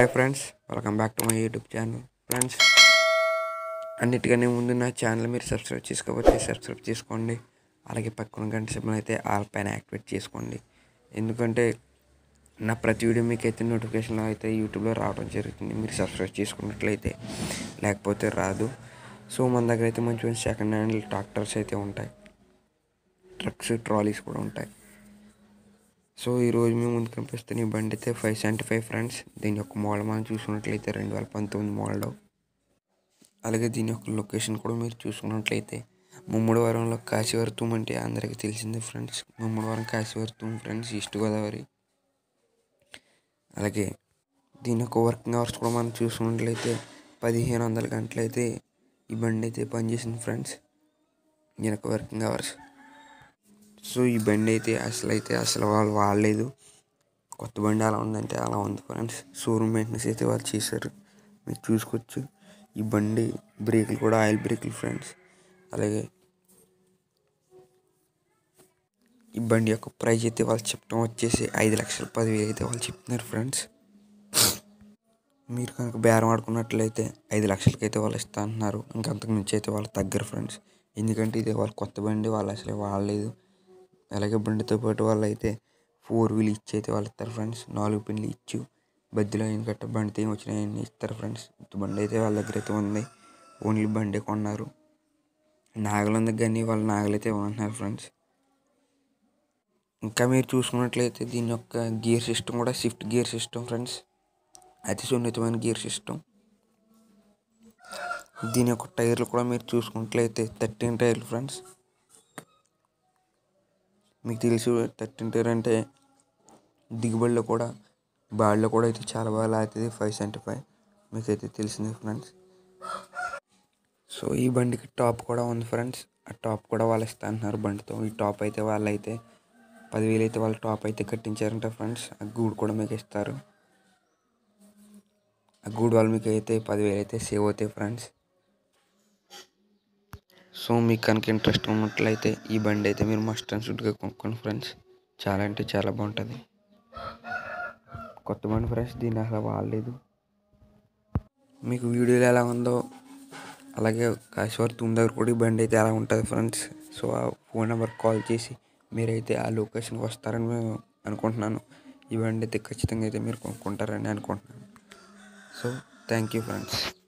hi friends welcome back to my YouTube channel friends అన్నిటికన్నా ముందు నా ఛానల్ మీరు సబ్స్క్రైబ్ చేసుకోకపోతే సబ్స్క్రైబ్ చేసుకోండి అలాగే పక్కన గంట సింబల్ అయితే ఆల్ పైన యాక్టివేట్ చేసుకోండి ఎందుకంటే నా ప్రతి వీడియో మీకు అయితే నోటిఫికేషన్లో అయితే యూట్యూబ్లో రావడం జరుగుతుంది మీరు సబ్స్క్రైబ్ చేసుకున్నట్లయితే లేకపోతే రాదు సో మన దగ్గర అయితే మంచి మంచి సెకండ్ హ్యాండ్ ట్రాక్టర్స్ అయితే ఉంటాయి ట్రక్స్ ట్రాలీస్ కూడా ఉంటాయి సో ఈరోజు మేము ముందు కనిపిస్తున్న ఈ బండి అయితే ఫైవ్ సెవెంటీ ఫైవ్ ఫ్రెండ్స్ దీని యొక్క మోడల్ మనం చూసుకున్నట్లయితే రెండు వేల పంతొమ్మిది మోడల్ అలాగే దీని యొక్క లొకేషన్ కూడా మీరు చూసుకున్నట్లయితే ముమ్మడివరంలో కాశీవర్తం అంటే అందరికీ తెలిసిందే friends Mummidivaram Kasivartham friends east Godavari అలాగే దీని యొక్క వర్కింగ్ అవర్స్ కూడా మనం చూసుకున్నట్లయితే పదిహేను వందల గంటలు అయితే ఈ బండి అయితే పనిచేసింది ఫ్రెండ్స్ దీని యొక్క వర్కింగ్ అవర్స్ సో ఈ బండి అయితే అసలు అయితే అసలు వాళ్ళు వాడలేదు కొత్త బండి అలా ఉందంటే అలా ఉంది ఫ్రెండ్స్ షోరూమ్ మెయింటెనెన్స్ అయితే వాళ్ళు చేశారు మీరు చూసుకోవచ్చు ఈ బండి బ్రేకులు కూడా ఆయిల్ బ్రేకులు ఫ్రెండ్స్ అలాగే ఈ బండి యొక్క ప్రైస్ అయితే వాళ్ళు చెప్పడం వచ్చేసి ఐదు లక్షల పదివేలు అయితే వాళ్ళు చెప్తున్నారు ఫ్రెండ్స్ మీరు కనుక బేరం ఆడుకున్నట్లయితే ఐదు లక్షలకి అయితే వాళ్ళు ఇస్తా అంటున్నారు ఇంకంతకు మించి అయితే వాళ్ళు తగ్గరు ఫ్రెండ్స్ ఎందుకంటే ఇది వాళ్ళ కొత్త బండి వాళ్ళు అసలు వాడలేదు అలాగే బండితో పాటు వాళ్ళు అయితే ఫోర్ వీల్ ఇచ్చి అయితే వాళ్ళు ఇస్తారు ఫ్రెండ్స్ నాలుగు పిన్లు ఇచ్చు బద్దెలో అయిన గట్ట బండితో ఏం వచ్చినాయని ఇస్తారు ఫ్రెండ్స్ బండి అయితే వాళ్ళ దగ్గర అయితే ఉంది ఓన్లీ బండి కొన్నారు నాగలు ఉంది కానీ వాళ్ళు నాగలు అయితే ఇవ్వమంటున్నారు ఫ్రెండ్స్ ఇంకా మీరు చూసుకున్నట్లయితే దీని యొక్క గేర్ సిస్టమ్ కూడా షిఫ్ట్ గేర్ సిస్టమ్ ఫ్రెండ్స్ అతి సున్నితమైన గేర్ సిస్టమ్ దీని యొక్క టైర్లు కూడా మీరు చూసుకున్నట్లయితే థర్టీన్ టైర్లు ఫ్రెండ్స్ మీకు తెలుసు థర్టీన్ టైర్ అంటే దిగుబడిలో కూడా బాడీలో కూడా అయితే చాలా బాగా లాగుతుంది ఫైవ్ సెవెంటీ ఫైవ్ మీకైతే తెలిసింది ఫ్రెండ్స్ సో ఈ బండికి టాప్ కూడా ఉంది ఫ్రెండ్స్ ఆ టాప్ కూడా వాళ్ళు ఇస్తా అంటున్నారు బండితో ఈ టాప్ అయితే వాళ్ళు అయితే పదివేలు అయితే వాళ్ళు టాప్ అయితే కట్టించారంట ఫ్రెండ్స్ ఆ గూడు కూడా మీకు ఇస్తారు ఆ గూడు వాళ్ళు మీకు అయితే పదివేలు అయితే సేవ్ అవుతాయి ఫ్రెండ్స్ సో మీకు కనుక ఇంట్రెస్ట్ ఉన్నట్లయితే ఈ బండి అయితే మీరు మస్ట్ అండ్ షుడ్గా కొనుక్కోండి ఫ్రెండ్స్ చాలా అంటే చాలా బాగుంటుంది కొత్త బండి ఫ్రెండ్స్ దీన్ని అసలు వాడలేదు మీకు వీడియోలో ఎలా ఉందో అలాగే కాశీవారి తుమ్ దగ్గర కూడా ఈ బండి అయితే ఎలా ఉంటుంది ఫ్రెండ్స్ సో ఆ ఫోన్ నెంబర్ కాల్ చేసి మీరైతే ఆ లొకేషన్కి వస్తారని మేము అనుకుంటున్నాను ఈ బండి అయితే ఖచ్చితంగా అయితే మీరు కొనుక్కుంటారని అనుకుంటున్నాను సో థ్యాంక్ యూ ఫ్రెండ్స్